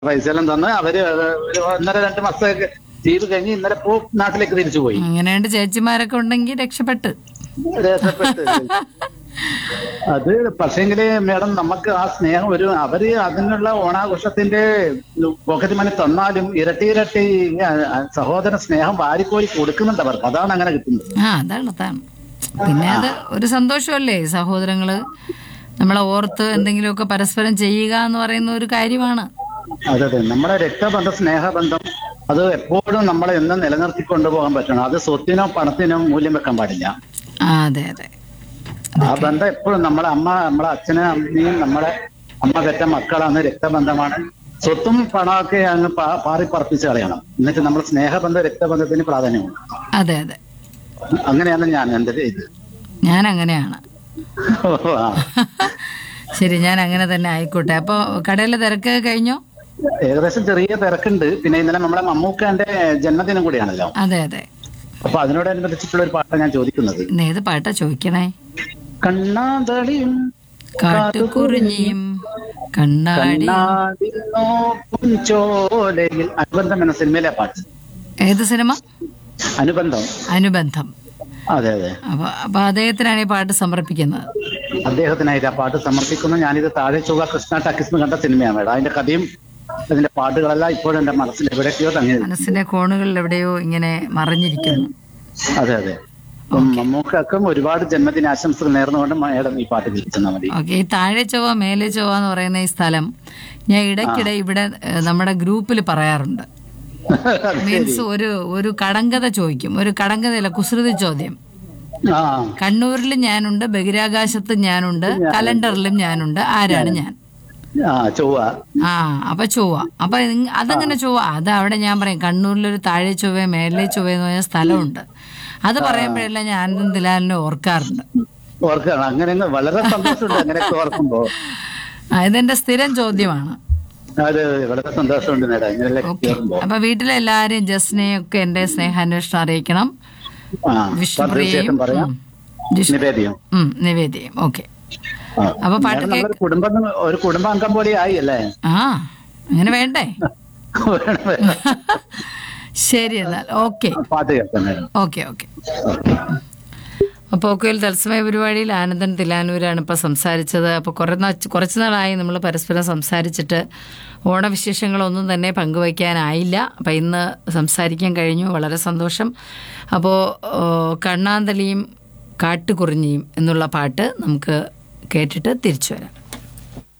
പൈസ എല്ലാം തന്ന് അവര് ഒരു ഒന്നര രണ്ട് മാസമൊക്കെ ചെയ്ത് കഴിഞ്ഞ് ഇന്നലെ പോ നാട്ടിലേക്ക് തിരിച്ചു പോയി അങ്ങനെയുണ്ട് ചേച്ചിമാരൊക്കെ ഉണ്ടെങ്കിൽ രക്ഷപ്പെട്ട് രക്ഷപ്പെട്ട് അത് പക്ഷേങ്കില് മേഡം നമുക്ക് ആ സ്നേഹം ഒരു അവര് അതിനുള്ള ഓണാഘോഷത്തിന്റെ പോക്കറ്റ് മണി തന്നാലും ഇരട്ടി ഇരട്ടി ആ, ആ, സഹോദര സ്നേഹം വാരിക്കോരി കൊടുക്കുന്നുണ്ട് അവർക്ക് അതാണ് അങ്ങനെ കിട്ടുന്നത് ആ അതാണ് അതാണ് പിന്നെ അത് ഒരു സന്തോഷമല്ലേ സഹോദരങ്ങള് നമ്മളെ ഓർത്ത് എന്തെങ്കിലുമൊക്കെ പരസ്പരം ചെയ്യുക എന്ന് പറയുന്ന ഒരു കാര്യമാണ് അതെ അതെ നമ്മുടെ രക്തബന്ധം സ്നേഹബന്ധം അത് എപ്പോഴും നമ്മളെ എന്നും നിലനിർത്തിക്കൊണ്ടു പോകാൻ പറ്റണം അത് സ്വത്തിനോ പണത്തിനോ മൂല്യം വെക്കാൻ പാടില്ല ആ അതെ അതെ ആ ബന്ധം എപ്പോഴും നമ്മളെ അമ്മ നമ്മളെ അച്ഛനും അമ്മയും നമ്മളെ അമ്മ പെറ്റ മക്കളാണ് രക്തബന്ധമാണ് സ്വത്തും പണമൊക്കെ അങ്ങ് പാ- പാറി പറപ്പിച്ച് കളയണം എന്നിട്ട് നമ്മൾ സ്നേഹബന്ധം രക്തബന്ധത്തിന് പ്രാധാന്യമുണ്ട് അതെ അതെ അങ്ങനെയാണ് ഞാൻ എൻ്റെ ഇത് ഞാൻ അങ്ങനെയാണ് ഓ, ആ. ശരി ഞാൻ അങ്ങനെ തന്നെ ആയിക്കോട്ടെ അപ്പൊ കടയിലെ തിരക്ക് കഴിഞ്ഞോ ഏകദേശം ചെറിയ തിരക്കുണ്ട് പിന്നെ ഇന്നലെ നമ്മുടെ മമ്മൂക്കാന്റെ ജന്മദിനം കൂടിയാണല്ലോ അതെ അതെ അപ്പൊ അതിനോടനുബന്ധിച്ചിട്ടുള്ള ഒരു പാട്ടാണ് ഞാൻ ചോദിക്കുന്നത് ഇന്ന് ഏത് പാട്ടാ ചോദിക്കണേ കണ്ണാതളിയും കാട്ടുകുറിഞ്ഞിയും കണ്ണാടി കണ്ണാടിനോക്കും ചോലയിൽ അനുബന്ധം എന്ന സിനിമയിലെ പാട്ട് ഏത് സിനിമ അനുബന്ധം അനുബന്ധം അതെ അതെ അപ്പൊ അപ്പൊ അദ്ദേഹത്തിനാണ് ഈ പാട്ട് സമർപ്പിക്കുന്നത് അദ്ദേഹത്തിനായിട്ട് ആ പാട്ട് സമർപ്പിക്കുന്നു ഞാനിത് താഴെ ചൊവ്വ കൃഷ്ണ ടക്കിസ്മ കണ്ട സിനിമയാണ് മേഡം അതിന്റെ കഥയും അതിന്റെ പാട്ടുകളെല്ലാം ഇപ്പോഴും എന്റെ മനസ്സിൽ എവിടെയൊക്കെയോ തങ്ങി നിൽക്കുന്നു. മനസ്സിന്റെ കോണുകളിൽ എവിടെയോ ഇങ്ങനെ മറിഞ്ഞിരിക്കുന്നു അതെ അതെ അപ്പം മമ്മൂക്കും ഒരുപാട് ജന്മദിനാശംസകൾ നേർന്നുകൊണ്ട് മേഡം ഈ പാട്ട് കേൾക്കുന്ന മതി ഓക്കെ ഈ താഴെ ചൊവ്വ മേലെ ചൊവ്വ എന്ന് പറയുന്ന ഈ സ്ഥലം ഞാൻ ഇടയ്ക്കിടെ ഇവിടെ ഏഹ്, നമ്മുടെ ഗ്രൂപ്പിൽ പറയാറുണ്ട് മീൻസ് ഒരു ഒരു കടങ്കഥ ചോദിക്കും ഒരു കടങ്കഥയല്ല കുസൃതി ചോദ്യം ആ കണ്ണൂരിലും ഞാനുണ്ട് ബഹിരാകാശത്തും ഞാനുണ്ട് കലണ്ടറിലും ഞാനുണ്ട് ആരാണ് ഞാൻ ആ ചൊവ്വ ആ അപ്പൊ ചൊവ്വ അപ്പൊ നിങ്ങ- അതങ്ങനെ ചൊവ്വ അത് അവിടെ ഞാൻ പറയും കണ്ണൂരിലൊരു താഴെ ചൊവ്വ മേലെ ചൊവ്വ എന്ന് പറഞ്ഞ സ്ഥലമുണ്ട് അത് പറയുമ്പോഴെല്ലാം ഞാൻ ആനന്ദം ദിലാലിനെ ഓർക്കാറുണ്ട് ഓർക്കണം അങ്ങനെ വളരെ സന്തോഷമുണ്ട് അങ്ങനെയൊക്കെ ഓർക്കുമ്പോ ആ, ഇതെന്റെ സ്ഥിരം ചോദ്യമാണ് അത് വളരെ സന്തോഷമുണ്ട് മേഡം ഇങ്ങനെയൊക്കെ ഓക്കെ കേൾക്കുമ്പോ അപ്പൊ വീട്ടിലെ എല്ലാരും ജസ്നെയും ഒക്കെ എന്റെ സ്നേഹാന്വേഷണം അറിയിക്കണം ആ വിഷ്ണുപ്രിയയും തീർച്ചയായിട്ടും പറയാം ഉം, ജിഷ്- നിവേദ്യം ഉം, നിവേദിയും ഓക്കെ ആ. അപ്പൊ പാട്ട് മേഡം കേക്ക് നമ്മളൊരു കുടുംബം ഒരു കുടുംബാംഗം പോലെ ആയി അല്ലേ ആ അങ്ങനെ വേണ്ടേ ശരി എന്നാൽ ഓക്കെ പാട്ട് കേൾക്കാം മേഡം ഓക്കെ ഓക്കെ അപ്പോൾ ഒക്കെയിൽ തത്സമയ പരിപാടിയിൽ ആനന്ദൻ തിലാനൂരാണ് ഇപ്പോൾ സംസാരിച്ചത് അപ്പോൾ കുറേ നാ കുറച്ച് നാളായി നമ്മൾ പരസ്പരം സംസാരിച്ചിട്ട് ഓണവിശേഷങ്ങളൊന്നും തന്നെ പങ്കുവയ്ക്കാനായില്ല അപ്പം ഇന്ന് സംസാരിക്കാൻ കഴിഞ്ഞു വളരെ സന്തോഷം അപ്പോൾ കണ്ണാന്തളിയും കാട്ടുകുറിഞ്ഞിയും എന്നുള്ള പാട്ട് നമുക്ക് കേട്ടിട്ട് തിരിച്ചു വരാം